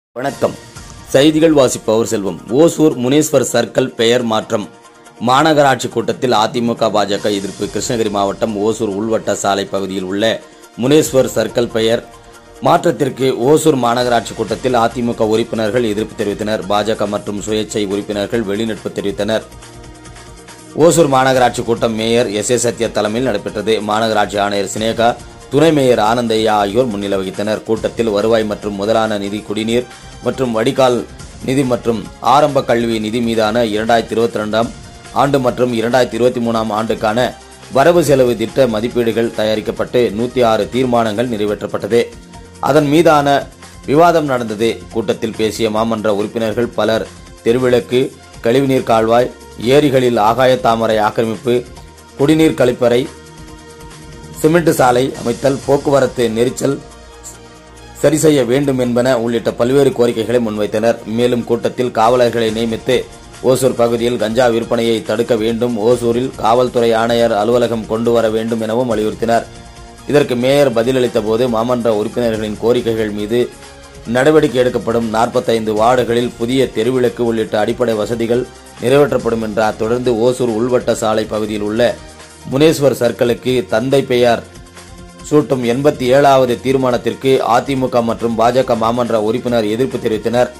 வணக்கம் செய்திகள் வாசிப்பவர் செல்வம் ஓசூர் முனீஸ்வர் சர்க்கிள் பெயர் மாற்றம் மாநகராட்சி கூட்டத்தில் அதிமுக பாஜக எதிர்ப்பு கிருஷ்ணகிரி மாவட்டம் ஓசூர் உள்வட்ட சாலை பகுதியில் உள்ள முனேஸ்வர் சர்க்கிள் பெயர் மாற்றத்திற்கு ஓசூர் மாநகராட்சி கூட்டத்தில் அதிமுக உறுப்பினர்கள் எதிர்ப்பு தெரிவித்தனர் பாஜக மற்றும் சுயேட்சை உறுப்பினர்கள் வெளிநடப்பு தெரிவித்தனர் ஓசூர் மாநகராட்சி கூட்டம் மேயர் எஸ் ஏ சத்யா தலைமையில் நடைபெற்றது மாநகராட்சி ஆணையர் சினேகா துணை மேயர் ஆனந்தையா ஆகியோர் முன்னிலை வகித்தனர் கூட்டத்தில் வருவாய் மற்றும் முதலான நிதி குடிநீர் மற்றும் வடிகால் நிதி மற்றும் ஆரம்ப கல்வி நிதி மீதான இரண்டாயிரத்தி இருபத்தி ரெண்டாம் ஆண்டு மற்றும் இரண்டாயிரத்தி இருபத்தி மூணாம் ஆண்டுக்கான வரவு செலவு திட்ட மதிப்பீடுகள் தயாரிக்கப்பட்டு நூத்தி ஆறு தீர்மானங்கள் நிறைவேற்றப்பட்டது அதன் மீதான விவாதம் நடந்தது கூட்டத்தில் பேசிய மாமன்ற உறுப்பினர்கள் பலர் தெருவிளக்கு கழிவுநீர் கால்வாய் ஏரிகளில் ஆகாய தாமரை ஆக்கிரமிப்பு குடிநீர் கழிப்பறை சிமெண்ட் சாலை அமைத்தல் போக்குவரத்து நெரிச்சல் சரி செய்ய வேண்டும் என்பன உள்ளிட்ட பல்வேறு கோரிக்கைகளை முன்வைத்தனர் மேலும் கூட்டத்தில் காவலர்களை நியமித்து ஓசூர் பகுதியில் கஞ்சா விற்பனையை தடுக்க வேண்டும் ஓசூரில் காவல்துறை ஆணையர் அலுவலகம் கொண்டு வர வேண்டும் எனவும் வலியுறுத்தினர் இதற்கு மேயர் பதிலளித்த போது மாமன்ற உறுப்பினர்களின் கோரிக்கைகள் மீது நடவடிக்கை எடுக்கப்படும் நாற்பத்தைந்து வார்டுகளில் புதிய தெருவிளக்கு உள்ளிட்ட அடிப்படை வசதிகள் நிறைவேற்றப்படும் என்றார் தொடர்ந்து ஓசூர் உள்வட்ட சாலை பகுதியில் உள்ள முனேஸ்வர் சர்க்கிளுக்கு தந்தை பெயர் சூட்டும் எண்பத்தி ஏழாவது தீர்மானத்திற்கு அதிமுக மற்றும் பாஜக மாமன்ற உறுப்பினர் எதிர்ப்பு தெரிவித்தனர்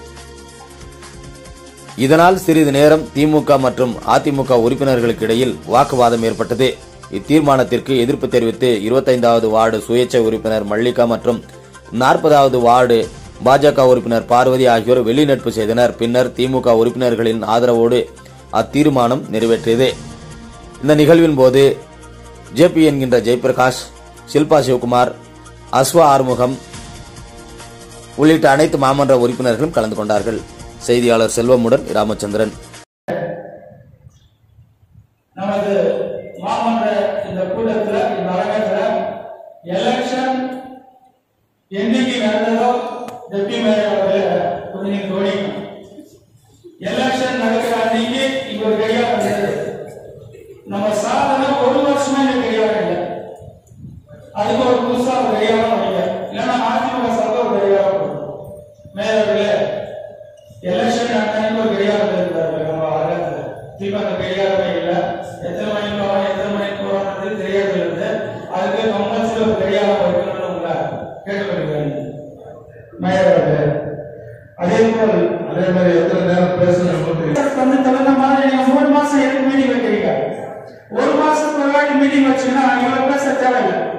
இதனால் சிறிது நேரம் திமுக மற்றும் அதிமுக உறுப்பினர்களுக்கு இடையில் வாக்குவாதம் ஏற்பட்டது இத்தீர்மானத்திற்கு எதிர்ப்பு தெரிவித்து இருபத்தைந்தாவது வார்டு சுயேட்சை உறுப்பினர் மல்லிகா மற்றும் நாற்பதாவது வார்டு பாஜக உறுப்பினர் பார்வதி ஆகியோர் வெளிநடப்பு செய்தனர் பின்னர் திமுக உறுப்பினர்களின் ஆதரவோடு அத்தீர்மானம் நிறைவேற்றியது இந்த நிகழ்வின் போது ஜேபி என்கின்ற ஜெயபிரகாஷ் ஷில்பா சிவகுமார் அஸ்வா ஆறுமுகம் உள்ளிட்ட அனைத்து மாமன்ற உறுப்பினர்களும் கலந்து கொண்டார்கள் செய்தியாளர் செல்வமுடன் ராமச்சந்திரன் நமது மாமன்ற இந்த கூட்டத்துல இந்த அரங்கத்துல எலெக்ஷன் என்னைக்கு நடந்ததோ டெப்டி மேயர் அவர்கள் கொஞ்சம் நீங்க கவனிக்கணும் எலெக்ஷன் நடக்கிற அன்னைக்கு இங்க ஒரு கடிகாரம் வந்தது நம்ம சாதனை ஒரு வருஷமா இந்த கடிகாரம் இல்லை அதுக்கு ஒரு புதுசா ஒரு கடிகாரம் வைங்க இல்லைன்னா அதிமுக சார்ந்த ஒரு கடிகாரம் போடும் மேயர்களே எலெக்ஷன் அன்னைக்கு ஒரு கடிகாரம் இருந்தாரு நம்ம அரங்கத்துல திரும்ப அந்த கடிகாரமே இல்ல எத்தனை மணிக்கு வரோம் எத்தனை மணிக்கு போறோம்ன்றது தெரியாது இருந்து அதுக்கு கம்பல்சரி ஒரு கடிகாரம் வைக்கணும்னு உங்களை கேட்டுக்கொள்கிறேன் மேயர் அவர்களே அதே போல் அதே மாதிரி எத்தனை நேரம் பேசணும் நமக்கு தெரியும். வந்து தகுந்த மாதிரி நீங்க மூணு மாசம் எதுக்கு மீட்டிங் வைக்கிறீங்க ஒரு மாசத்துக்கு ஒரு வாட்டி மீட்டிங் வச்சீங்கன்னா இவ்வளவு பேச தேவையில்லை